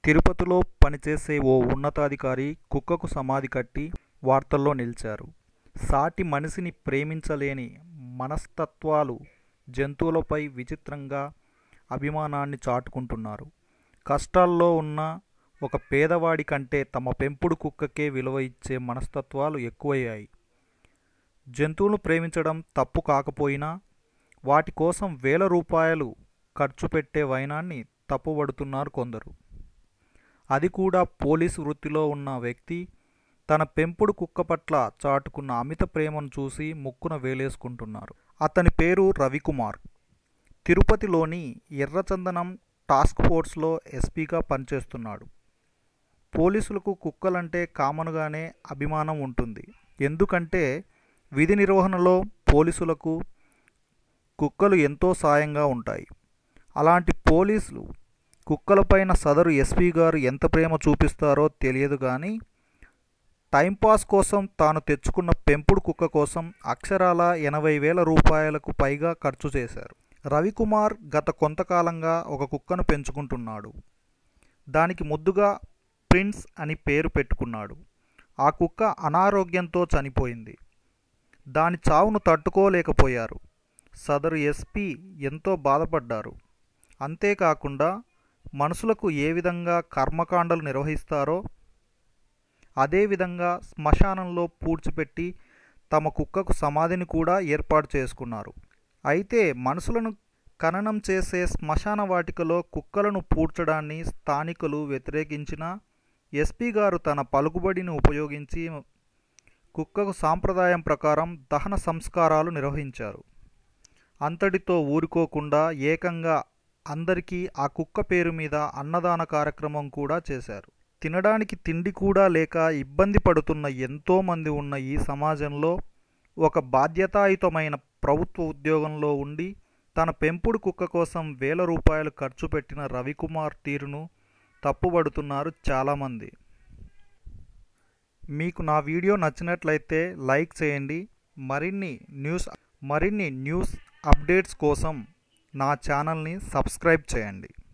తిరుపతిలో పనిచేసే ఓ ఉన్నతాధికారి కుక్కకు సమాధి కట్టి వార్తల్లో నిలిచారు సాటి మనిషిని ప్రేమించలేని మనస్తత్వాలు జంతువులపై విచిత్రంగా అభిమానాన్ని చాటుకుంటున్నారు కష్టాల్లో ఉన్న ఒక పేదవాడి కంటే తమ పెంపుడు కుక్కకే విలువ ఇచ్చే మనస్తత్వాలు ఎక్కువయ్యాయి జంతువులను ప్రేమించడం తప్పు కాకపోయినా వాటి కోసం వేల రూపాయలు ఖర్చు పెట్టే వైనాన్ని తప్పుబడుతున్నారు కొందరు అది కూడా పోలీసు వృత్తిలో ఉన్న వ్యక్తి తన పెంపుడు కుక్క పట్ల చాటుకున్న అమిత ప్రేమను చూసి ముక్కున వేలేసుకుంటున్నారు అతని పేరు రవికుమార్ తిరుపతిలోని ఎర్రచందనం టాస్క్ ఫోర్స్లో ఎస్పీగా పనిచేస్తున్నాడు పోలీసులకు కుక్కలంటే కామన్గానే అభిమానం ఉంటుంది ఎందుకంటే విధి నిర్వహణలో పోలీసులకు కుక్కలు ఎంతో సాయంగా ఉంటాయి అలాంటి పోలీసులు కుక్కలపైన సదరు ఎస్పీ గారు ఎంత ప్రేమ చూపిస్తారో తెలియదు కానీ టైంపాస్ కోసం తాను తెచ్చుకున్న పెంపుడు కుక్క కోసం అక్షరాల ఎనభై వేల రూపాయలకు పైగా ఖర్చు చేశారు రవికుమార్ గత కొంతకాలంగా ఒక కుక్కను పెంచుకుంటున్నాడు దానికి ముద్దుగా ప్రిన్స్ అని పేరు పెట్టుకున్నాడు ఆ కుక్క అనారోగ్యంతో చనిపోయింది దాని చావును తట్టుకోలేకపోయారు సదరు ఎస్పీ ఎంతో బాధపడ్డారు అంతేకాకుండా మనుషులకు ఏ విధంగా కర్మకాండలు నిర్వహిస్తారో అదేవిధంగా శ్మశానంలో పూడ్చిపెట్టి తమ కుక్కకు సమాధిని కూడా ఏర్పాటు చేసుకున్నారు అయితే మనుషులను ఖననం చేసే శ్మశాన వాటికలో కుక్కలను పూడ్చడాన్ని స్థానికులు వ్యతిరేకించినా ఎస్పీ గారు తన పలుకుబడిని ఉపయోగించి కుక్కకు సాంప్రదాయం ప్రకారం దహన సంస్కారాలు నిర్వహించారు అంతటితో ఊరుకోకుండా ఏకంగా అందరికీ ఆ కుక్క పేరు మీద అన్నదాన కార్యక్రమం కూడా చేశారు తినడానికి తిండి కూడా లేక ఇబ్బంది పడుతున్న ఎంతోమంది ఉన్న ఈ సమాజంలో ఒక బాధ్యతాయుతమైన ప్రభుత్వ ఉద్యోగంలో ఉండి తన పెంపుడు కుక్క కోసం వేల రూపాయలు ఖర్చు పెట్టిన రవికుమార్ తీరును తప్పుబడుతున్నారు చాలామంది మీకు నా వీడియో నచ్చినట్లయితే లైక్ చేయండి మరిన్ని న్యూస్ మరిన్ని న్యూస్ అప్డేట్స్ కోసం నా ఛానల్ని సబ్స్క్రైబ్ చేయండి